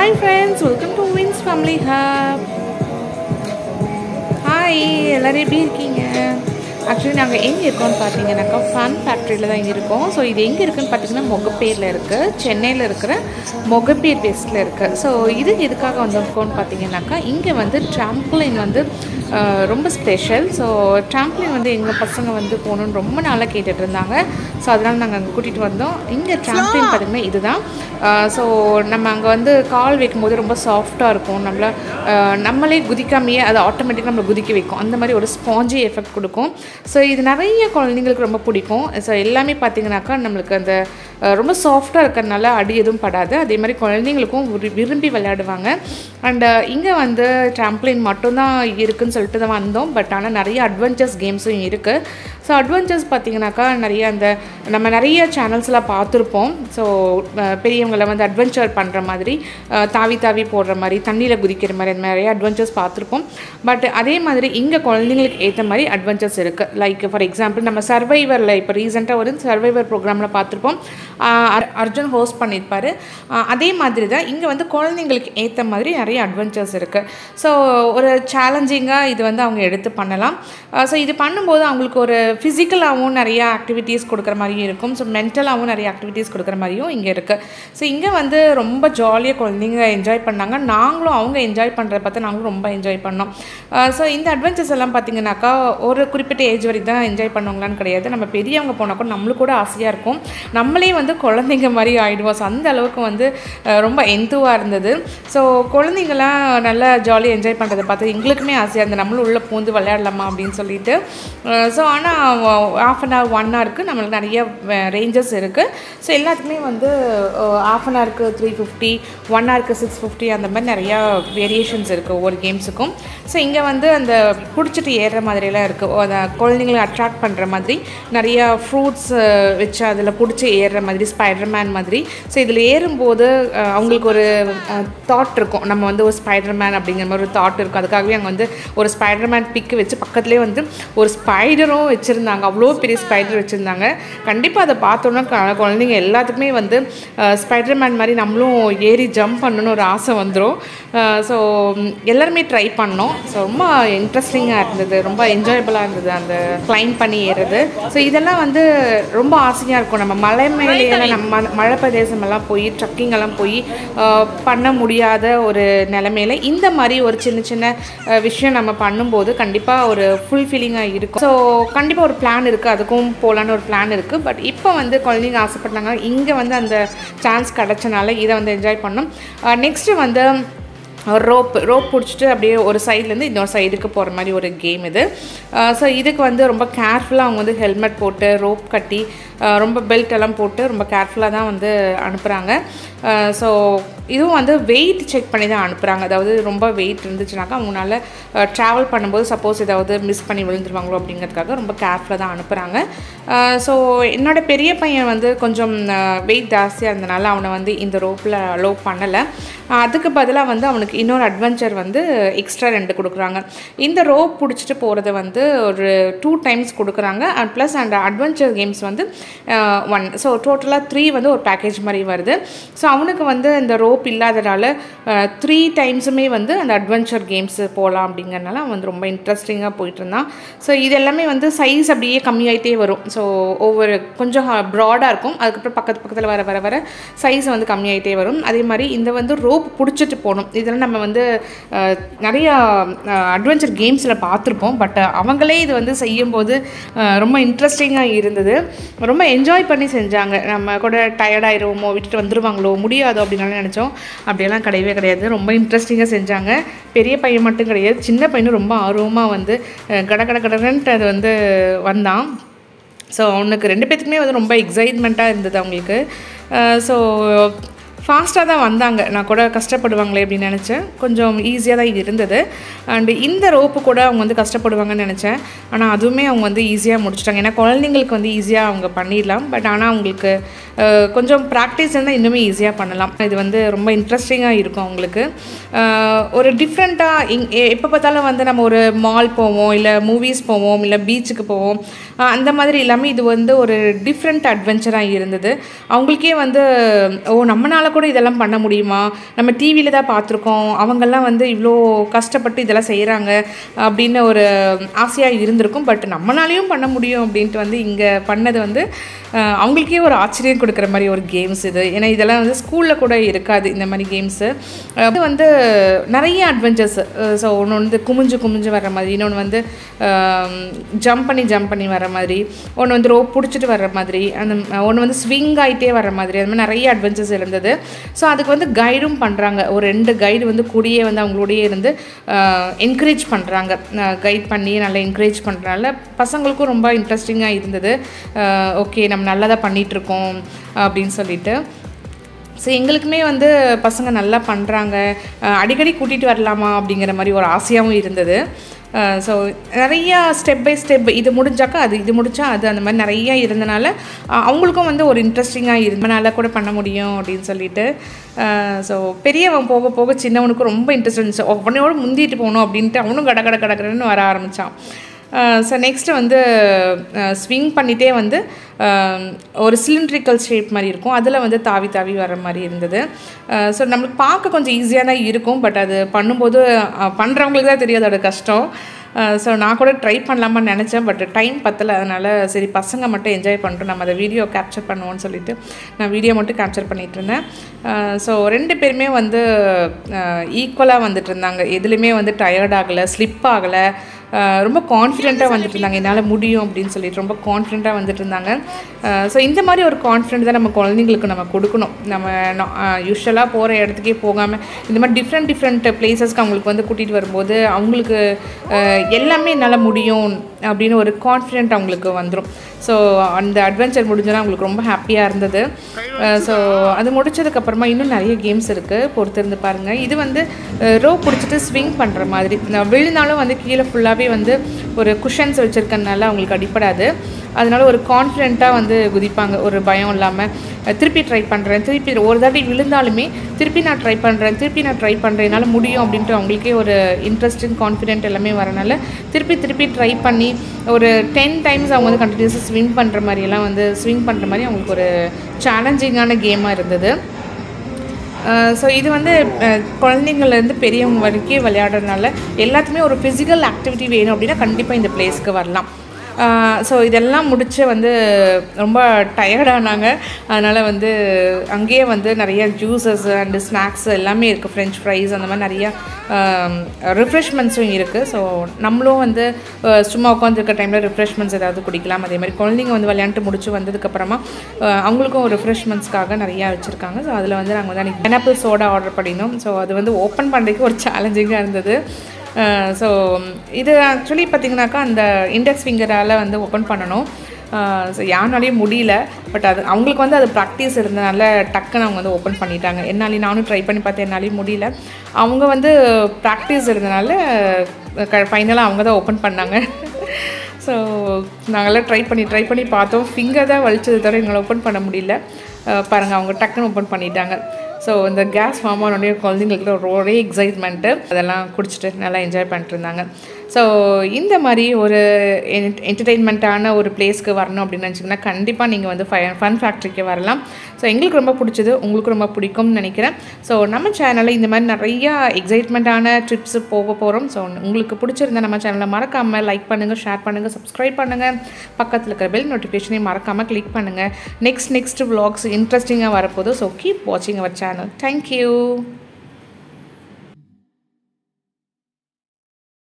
hi friends welcome to Vins family hub hi எல்லோரும் எப்படி இருக்கீங்க ஆக்சுவலி நாங்கள் எங்கே இருக்கோம்னு பார்த்தீங்கன்னாக்கா ஃபன் ஃபேக்ட்ரியில் தான் இங்கே இருக்கோம் ஸோ இது எங்கே இருக்குன்னு பார்த்தீங்கன்னா மொகப்பேரில் இருக்குது சென்னையில் இருக்கிற மொகப்பேர் பேஸ்டில் இருக்குது ஸோ இது எதுக்காக வந்திருக்கோம்னு பார்த்தீங்கன்னாக்கா இங்கே வந்து ட்ராம்ப்ளின் வந்து அஹ், ரொம்ப ஸ்பெஷல் ஸோ ட்ராம்ப்ளின் வந்து எங்கள் பசங்க வந்து போகணுன்னு ரொம்ப நாளாக கேட்டுட்டு இருந்தாங்க ஸோ அதனால் நாங்கள் அங்கே கூட்டிகிட்டு வந்தோம் இங்கே ட்ராம்ப்ளின் பார்த்தீங்கன்னா இதுதான் ஸோ நம்ம அங்கே வந்து கால் வைக்கும்போது ரொம்ப சாஃப்டாக இருக்கும் நம்மள அஹ், நம்மளே குதிக்காமையே அது ஆட்டோமேட்டிக்காக நம்மளை குதிக்க வைக்கும் அந்த மாதிரி ஒரு ஸ்பாஞ்சி எஃபெக்ட் கொடுக்கும் ஸோ இது நிறைய குழந்தைங்களுக்கு ரொம்ப பிடிக்கும் ஸோ எல்லாமே பார்த்தீங்கன்னாக்கா நம்மளுக்கு அந்த அஹ், ரொம்ப சாஃப்டாக இருக்கிறதுனால அடி எதுவும் படாது அதே மாதிரி குழந்தைங்களுக்கும் விரு- விரும்பி விளையாடுவாங்க அண்ட் இங்கே வந்து ட்ராம்ப்ளின் மட்டும்தான் இருக்குன்னு சொல்லிட்டு தான் வந்தோம் பட் ஆனால் நிறைய அட்வென்ச்சர்ஸ் கேம்ஸும் இருக்குது ஸோ அட்வென்ச்சர்ஸ் பார்த்தீங்கன்னாக்கா நிறைய அந்த நம்ம நிறைய சேனல்ஸில் பார்த்துருப்போம் ஸோ பெரியவங்களை வந்து அட்வென்ச்சர் பண்ணுற மாதிரி அஹ், தாவி தாவி போடுற மாதிரி தண்ணியில் குதிக்கிற மாதிரி அந்த மாதிரி நிறைய அட்வென்ச்சர்ஸ் பார்த்துருப்போம் பட் அதே மாதிரி இங்கே குழந்தைங்களுக்கு ஏற்ற மாதிரி அட்வென்ச்சர்ஸ் இருக்குது லைக் ஃபார் எக்ஸாம்பிள் நம்ம சர்வைவரில் இப்போ ரீசெண்டாக ஒரு சர்வைவர் ப்ரோக்ராமில் பார்த்துருப்போம் ஆஹ் அர்- அர்ஜுன் ஹோஸ்ட் பண்ணியிருப்பாரு ஆஹ் அதே மாதிரி தான் இங்கே வந்து குழந்தைங்களுக்கு ஏற்ற மாதிரி நிறைய அட்வென்ச்சர்ஸ் இருக்குது ஸோ ஒரு சேலஞ்சிங்காக இது வந்து அவங்க எடுத்து பண்ணலாம் ஸோ இது பண்ணும்போது அவங்களுக்கு ஒரு ஃபிசிக்கலாகவும் நிறைய ஆக்டிவிட்டீஸ் கொடுக்குற மாதிரியும் இருக்கும் ஸோ மென்டலாகவும் நிறைய ஆக்டிவிட்டீஸ் கொடுக்குற மாதிரியும் இங்கே இருக்குது ஸோ இங்கே வந்து ரொம்ப ஜாலியாக குழந்தைங்க என்ஜாய் பண்ணாங்க நாங்களும் அவங்க என்ஜாய் பண்ணுறத பார்த்து நாங்களும் ரொம்ப என்ஜாய் பண்ணோம் ஸோ இந்த அட்வென்ச்சர்ஸ் எல்லாம் பார்த்தீங்கன்னாக்கா ஒரு குறிப்பிட்ட ஏஜ் வரைக்கும் தான் என்ஜாய் பண்ணுவாங்களான்னு கிடையாது நம்ம பெரியவங்க போனால் கூட நம்மளுக்கு கூட ஆசையாக இருக்கும் நம்மளே வந்து குழந்தைங்க மாதிரி ஆகிடுவோம் ஸோ அந்த அளவுக்கு வந்து அஹ், ரொம்ப எந்துவாக இருந்தது ஸோ குழந்தைங்களாம் நல்லா ஜாலியாக என்ஜாய் பண்ணுறதை பார்த்து எங்களுக்குமே ஆசையாக இருந்தது நம்மளும் உள்ளே பூந்து விளையாடலாமா அப்படின்னு சொல்லிட்டு ஸோ ஆனால் ஆஃப் அன் ஹவர் ஒன் ஹவருக்கு நம்மளுக்கு நிறைய ரேஞ்சஸ் இருக்குது ஸோ எல்லாத்துக்குமே வந்து ஆஃப் அன் ஹவருக்கு த்ரீ ஃபிஃப்டி ஒன் ஹவருக்கு சிக்ஸ் ஃபிஃப்டி அந்த மாதிரி நிறையா வேரியேஷன்ஸ் இருக்குது ஒவ்வொரு கேம்ஸுக்கும் ஸோ இங்கே வந்து அந்த பிடிச்சிட்டு ஏறுற மாதிரியெல்லாம் இருக்குது அந்த குழந்தைங்களை அட்ராக்ட் பண்ணுற மாதிரி நிறையா ஃப்ரூட்ஸ் வச்சு அதில் பிடிச்சி ஏறுற மாதிரி ஸ்பைடர்மேன் மாதிரி ஸோ இதில் ஏறும்போது அஹ், அவங்களுக்கு ஒரு தாட் இருக்கும் நம்ம வந்து ஒரு ஸ்பைடர்மேன் அப்படிங்கிற மாதிரி ஒரு தாட் இருக்கும் அதுக்காகவே அங்கே வந்து ஒரு ஸ்பைடர்மேன் பிக்கு வச்சு பக்கத்துலேயே வந்து ஒரு ஸ்பைடரும் வச்சுருந்தாங்க அவ்வளோ பெரிய ஸ்பைடர் வச்சுருந்தாங்க கண்டிப்பாக அதை பார்த்தோன்னா க- குழந்தைங்க எல்லாத்துக்குமே வந்து ஸ்பைடர்மேன் மாதிரி நம்மளும் ஏறி ஜம்ப் பண்ணணும்னு ஒரு ஆசை வந்துடும் ஸோ எல்லாருமே ட்ரை பண்ணோம் ஸோ ரொம்ப இன்ட்ரெஸ்டிங்காக இருந்தது ரொம்ப என்ஜாயபுளாக இருந்தது அந்த கிளைம் பண்ணி ஏறுறது ஸோ இதெல்லாம் வந்து ரொம்ப ஆசையாக இருக்கும் நம்ம மலை மேலே நம்ம மழை பிரதேசம் எல்லாம் போய் ட்ரக்கிங் எல்லாம் போய் அஹ், பண்ண முடியாத ஒரு நிலமையில இந்த மாதிரி ஒரு சின்ன சின்ன அஹ், விஷயம் நம்ம பண்ணும்போது கண்டிப்பாக ஒரு ஃபுல் ஃபீலிங்காக இருக்கும் ஸோ கண்டிப்பாக ஒரு பிளான் இருக்குது அதுக்கும் போகலான்னு ஒரு பிளான் இருக்குது பட் இப்போ வந்து குழந்தைங்க ஆசைப்பட்டாங்க இங்கே வந்து அந்த சான்ஸ் கிடச்சனால இதை வந்து என்ஜாய் பண்ணோம் நெக்ஸ்ட்டு வந்து ரோப் ரோப் பிடிச்சிட்டு அப்படியே ஒரு சைட்லேருந்து இன்னொரு சைடுக்கு போகிற மாதிரி ஒரு கேம் இது ஸோ இதுக்கு வந்து ரொம்ப கேர்ஃபுல்லாக அவங்க வந்து ஹெல்மெட் போட்டு ரோப் கட்டி அஹ் ரொம்ப பெல்ட் எல்லாம் போட்டு ரொம்ப கேர்ஃபுல்லாக தான் வந்து அனுப்புகிறாங்க ஸோ இதுவும் வந்து வெயிட் செக் பண்ணி தான் அனுப்புகிறாங்க அதாவது ரொம்ப வெயிட் இருந்துச்சுனாக்கா அவங்களால ட்ராவல் பண்ணும்போது சப்போஸ் ஏதாவது மிஸ் பண்ணி விழுந்துருவாங்களோ அப்படிங்கிறதுக்காக ரொம்ப கேர்ஃபுல்லாக தான் அனுப்புகிறாங்க ஸோ என்னோட பெரிய பையன் வந்து கொஞ்சம் வெயிட் ஜாஸ்தியாக இருந்தனால அவனை வந்து இந்த ரோப்பில் அலோவ் பண்ணலை அதுக்கு பதிலாக வந்து அவனுக்கு இன்னொரு அட்வென்ச்சர் வந்து எக்ஸ்ட்ரா ரெண்டு கொடுக்குறாங்க இந்த ரோப் பிடிச்சிட்டு போகிறத வந்து ஒரு டூ டைம்ஸ் கொடுக்குறாங்க and plus and adventure games வந்து ஒன் ஸோ டோட்டலாக த்ரீ வந்து ஒரு பேக்கேஜ் மாதிரி வருது ஸோ அவனுக்கு வந்து இந்த ரோப் இல்லாதனால த்ரீ டைம்ஸுமே வந்து அந்த அட்வென்ச்சர் கேம்ஸு போகலாம் அப்படிங்கறனால அவன் வந்து ரொம்ப இன்ட்ரெஸ்டிங்காக போயிட்டு இருந்தான் ஸோ இது எல்லாமே வந்து சைஸ் அப்படியே கம்மியாயிட்டே வரும் ஸோ ஒவ்வொரு கொஞ்சம் ப்ராடாக இருக்கும் அதுக்கப்புறம் பக்கத்து பக்கத்தில் வர வர வர சைஸ் வந்து கம்மியாயிட்டே வரும் அதே மாதிரி இந்த வந்து ரோப் பிடிச்சிட்டு போகணும் இதெல்லாம் நம்ம வந்து அஹ், நிறைய அட்வென்ச்சர் கேம்ஸில் பார்த்துருப்போம் பட் அவங்களே இது வந்து செய்யும்போது அஹ், ரொம்ப இன்ட்ரெஸ்டிங்காக இருந்தது ரொம்ப என்ஜாய் பண்ணி செஞ்சாங்க நம்ம கூட டயர்டாயிருவோமோ விட்டுட்டு வந்துருவாங்களோ முடியாதோ அப்படின்னு நினச்சோம் அப்படியெல்லாம் கிடையவே கிடையாது ரொம்ப இன்ட்ரெஸ்டிங்காக செஞ்சாங்க பெரிய பையன் மட்டும் கிடையாது சின்ன பையனும் ரொம்ப ஆர்வமாக வந்து அஹ், கட கட கடன்ட்டு அது வந்து வந்தான் ஸோ அவனுக்கு ரெண்டு பேத்துக்குமே வந்து ரொம்ப எக்ஸைட்மெண்ட்டாக இருந்தது அவங்களுக்கு ஸோ ஃபாஸ்ட்டாக தான் வந்தாங்க நான் கூட கஷ்டப்படுவாங்களே அப்படின்னு நினச்சேன் கொஞ்சம் ஈஸியாக தான் இது இருந்தது அண்டு இந்த ரோப்பு கூட அவங்க வந்து கஷ்டப்படுவாங்கன்னு நினச்சேன் ஆனால் அதுவுமே அவங்க வந்து ஈஸியாக முடிச்சிட்டாங்க ஏன்னா குழந்தைங்களுக்கு வந்து ஈஸியாக அவங்க பண்ணிடலாம் பட் ஆனால் அவங்களுக்கு அஹ், கொஞ்சம் ப்ராக்டிஸ் இருந்தால் இன்னுமே ஈஸியாக பண்ணலாம் இது வந்து ரொம்ப இன்ட்ரெஸ்டிங்காக இருக்கும் அவங்களுக்கு அஹ், ஒரு டிஃப்ரெண்ட்டாக இங் எப்போ பார்த்தாலும் வந்து நம்ம ஒரு மால் போவோம் இல்லை மூவிஸ் போவோம் இல்லை பீச்சுக்கு போவோம் அஹ், அந்த மாதிரி இல்லாமல் இது வந்து ஒரு டிஃப்ரெண்ட் அட்வென்ச்சராக இருந்தது அவங்களுக்கே வந்து ஓ நம்மளால கூட கூட இதெல்லாம் பண்ண முடியுமா நம்ம டிவியில் தான் பார்த்துருக்கோம் அவங்கெல்லாம் வந்து இவ்வளோ கஷ்டப்பட்டு இதெல்லாம் செய்கிறாங்க அப்படின்னு ஒரு ஆசையாக இருந்திருக்கும் பட் நம்மளாலையும் பண்ண முடியும் அப்படின்ட்டு வந்து இங்கே பண்ணது வந்து அஹ், அவங்களுக்கே ஒரு ஆச்சரியம் கொடுக்குற மாதிரி ஒரு கேம்ஸ் இது ஏன்னா இதெல்லாம் வந்து ஸ்கூலில் கூட இருக்காது இந்த மாதிரி கேம்ஸு அது வந்து நிறைய அட்வென்ச்சர்ஸ் ஸோ ஒன்று வந்து குமிஞ்சு குமிஞ்சு வர மாதிரி இன்னொன்று வந்து ஜம்ப் பண்ணி ஜம்ப் பண்ணி வர மாதிரி ஒன்று வந்து ரோப் பிடிச்சிட்டு வர்ற மாதிரி அந்த ஒன்று வந்து ஸ்விங் ஆகிட்டே வர மாதிரி அந்த மாதிரி நிறைய அட்வென்ச்சர்ஸ் இருந்தது ஸோ அதுக்கு வந்து கைடும் பண்ணுறாங்க ஒரு ரெண்டு கைடு வந்து கூடயே வந்து அவங்களோடயே இருந்து என்கரேஜ் பண்ணுறாங்க கைட் பண்ணி நல்லா என்கரேஜ் பண்ணுறனால பசங்களுக்கும் ரொம்ப இன்ட்ரெஸ்டிங்காக இருந்தது ஓகே நம்ம நல்லதாக பண்ணிகிட்ருக்கோம் அப்படின்னு சொல்லிட்டு ஸோ எங்களுக்குமே வந்து பசங்க நல்லா பண்ணுறாங்க அடிக்கடி கூட்டிகிட்டு வரலாமா அப்படிங்கிற மாதிரி ஒரு ஆசையாகவும் இருந்தது ஸோ நிறையா ஸ்டெப் பை ஸ்டெப் இது முடிஞ்சாக்கா அது இது முடிச்சா அது அந்த மாதிரி நிறையா இருந்தனால அஹ், அவங்களுக்கும் வந்து ஒரு இன்ட்ரெஸ்டிங்காக இருந்தனால கூட பண்ண முடியும் அப்படின்னு சொல்லிட்டு ஸோ பெரியவன் போக போக சின்னவனுக்கும் ரொம்ப இன்ட்ரெஸ்ட் இருந்துச்சு அவனையோட முந்திட்டு போகணும் அப்படின்ட்டு அவனும் கட கட கடகடன்னு வர ஆரம்பித்தான் ஸோ நெக்ஸ்ட்டு வந்து ஸ்விங் பண்ணிகிட்டே வந்து அஹ், ஒரு சிலிண்ட்ரிக்கல் ஷேப் மாதிரி இருக்கும் அதில் வந்து தாவி தாவி வர மாதிரி இருந்தது ஸோ நம்மளுக்கு பார்க்க கொஞ்சம் ஈஸியாக தான் இருக்கும் பட் அது பண்ணும்போது பண்ணுறவங்களுக்கு தான் தெரியும் அதோட கஷ்டம் ஸோ நான் கூட ட்ரை பண்ணலாமான்னு நினச்சேன் பட் டைம் பத்தலை அதனால் சரி பசங்க மட்டும் என்ஜாய் பண்ணிட்டோம் நம்ம அதை வீடியோ கேப்சர் பண்ணுவோம்னு சொல்லிட்டு நான் வீடியோ மட்டும் கேப்சர் பண்ணிகிட்டு இருந்தேன் ஸோ ரெண்டு பேருமே வந்து ஈக்குவலாக வந்துட்டு இருந்தாங்க எதுலேயுமே வந்து டயர்ட் ஆகலை ஸ்லிப் ஆகலை அஹ் ரொம்ப கான்ஃபிடென்ட்டாக வந்துட்டு இருந்தாங்க என்னால் முடியும் அப்படின்னு சொல்லிட்டு ரொம்ப கான்ஃபிடென்ட்டாக வந்துட்டு இருந்தாங்க ஸோ இந்த மாதிரி ஒரு கான்ஃபிடென்ட் தான் நம்ம குழந்தைங்களுக்கு நம்ம கொடுக்கணும் நம்ம யூஸ்வலாக போகிற இடத்துக்கே போகாமல் இந்த மாதிரி டிஃப்ரெண்ட் டிஃப்ரெண்ட் பிளேசஸ்க்கு அவங்களுக்கு வந்து கூட்டிகிட்டு வரும்போது அவங்களுக்கு அஹ், எல்லாமே என்னால் முடியும் அப்படின்னு ஒரு கான்ஃபிடென்ட் அவங்களுக்கு வந்துடும் ஸோ அந்த அட்வென்ச்சர் முடிஞ்சோன்னா அவங்களுக்கு ரொம்ப ஹாப்பியாக இருந்தது ஸோ அது முடிச்சதுக்கப்புறமா இன்னும் நிறைய கேம்ஸ் இருக்குது பொறுத்திருந்து பாருங்கள் இது வந்து ரோ பிடிச்சிட்டு ஸ்விங் பண்ணுற மாதிரி நான் விழுந்தாலும் வந்து கீழே ஃபுல்லாகவே வந்து ஒரு குஷன்ஸ் வச்சுருக்கறனால அவங்களுக்கு அடிப்படாது அதனால ஒரு கான்ஃபிடென்ட்டாக வந்து குதிப்பாங்க ஒரு பயம் இல்லாமல் திருப்பி ட்ரை பண்ணுறேன் திருப்பி ஒரு தாட்டி விழுந்தாலுமே திருப்பி நான் ட்ரை பண்ணுறேன் திருப்பி நான் ட்ரை பண்ணுறேன் என்னால் முடியும் அப்படின்ட்டு அவங்களுக்கே ஒரு இன்ட்ரெஸ்டிங் கான்ஃபிடென்ட் எல்லாமே வரனால திருப்பி திருப்பி ட்ரை பண்ணி ஒரு டென் டைம்ஸ் அவங்க வந்து கண்டினியூஸாக ஸ்விங் பண்ணுற மாதிரியெல்லாம் வந்து ஸ்விங் பண்ணுற மாதிரி அவங்களுக்கு ஒரு சேலஞ்சிங்கான கேமாக இருந்தது ஸோ இது வந்து அஹ், குழந்தைங்கள்லேருந்து பெரியவங்க வரைக்கும் விளையாடுறதுனால எல்லாத்துக்குமே ஒரு ஃபிசிக்கல் ஆக்டிவிட்டி வேணும் அப்படின்னா கண்டிப்பாக இந்த பிளேஸ்க்கு வரலாம் ஸோ இதெல்லாம் முடிச்சு வந்து ரொம்ப டயர்டானாங்க அதனால் வந்து அங்கேயே வந்து நிறைய ஜூஸஸ் அண்டு ஸ்நாக்ஸ் எல்லாமே இருக்குது ஃப்ரெஞ்ச் ஃப்ரைஸ் அந்த மாதிரி நிறையா ரிஃப்ரெஷ்மெண்ட்ஸும் இருக்குது ஸோ நம்மளும் வந்து அஹ், சும்மா உட்காந்துருக்க டைமில் ரிஃப்ரெஷ்மெண்ட்ஸ் ஏதாவது குடிக்கலாம் அதே மாதிரி குழந்தைங்க வந்து விளையாண்டு முடிச்சு வந்ததுக்கப்புறமா அஹ், அவங்களுக்கும் ரிஃப்ரெஷ்மெண்ட்ஸ்க்காக நிறையா வச்சுருக்காங்க ஸோ அதில் வந்து நாங்கள் வந்து அன்றைக்கி பைனாப்பிள் சோடா ஆர்டர் பண்ணினோம் ஸோ அது வந்து ஓப்பன் பண்ணுறதுக்கு ஒரு சேலஞ்சிங்காக இருந்தது ஸோ இது ஆக்சுவலி பார்த்தீங்கன்னாக்கா அந்த இண்டெக்ஸ் ஃபிங்கரால் வந்து ஓப்பன் பண்ணணும் ஸோ யாருனாலையும் முடியல பட் அது அவங்களுக்கு வந்து அது ப்ராக்டிஸ் இருந்தனால டக்குன்னு அவங்க வந்து ஓப்பன் பண்ணிட்டாங்க என்னாலையும் நானும் ட்ரை பண்ணி பார்த்தேன் என்னாலையும் முடியல அவங்க வந்து ப்ராக்டிஸ் இருந்தனால ஃபைனலாக அவங்க தான் ஓப்பன் பண்ணாங்க ஸோ நாங்கள்லாம் ட்ரை பண்ணி ட்ரை பண்ணி பார்த்தோம் ஃபிங்கர் தான் வலிச்சது தவிர எங்களை ஓப்பன் பண்ண முடியல பாருங்கள் அவங்க டக்குன்னு ஓப்பன் பண்ணிட்டாங்க ஸோ இந்த கேஸ் ஃபார்ம் ஆனோடனே குழந்தைங்களுக்கு ஒரே எக்ஸைட்மெண்ட்டு அதெல்லாம் குடிச்சிட்டு நல்லா என்ஜாய் பண்ணிட்டு இருந்தாங்க ஸோ இந்த மாதிரி ஒரு என்டர்டெயின்மெண்ட்டான ஒரு பிளேஸ்க்கு வரணும் அப்படின்னு நினச்சிங்கன்னா கண்டிப்பாக நீங்கள் வந்து ஃபை ஃபன் ஃபேக்ட்ரிக்கு வரலாம் ஸோ எங்களுக்கு ரொம்ப பிடிச்சது உங்களுக்கு ரொம்ப பிடிக்கும்னு நினைக்கிறேன் ஸோ நம்ம சேனலில் இந்த மாதிரி நிறையா எக்ஸைட்மெண்ட்டான ட்ரிப்ஸ் போக போகிறோம் ஸோ உங்களுக்கு பிடிச்சிருந்தா நம்ம சேனலை மறக்காமல் லைக் பண்ணுங்கள் ஷேர் பண்ணுங்கள் சப்ஸ்கிரைப் பண்ணுங்கள் பக்கத்தில் இருக்கிற பெல் நோட்டிஃபிகேஷனையும் மறக்காமல் கிளிக் பண்ணுங்கள் நெக்ஸ்ட் நெக்ஸ்ட் vlogs இன்ட்ரெஸ்டிங்காக வரப்போகுது ஸோ கீப் வாட்சிங் அவர் சேனல் தேங்க்யூ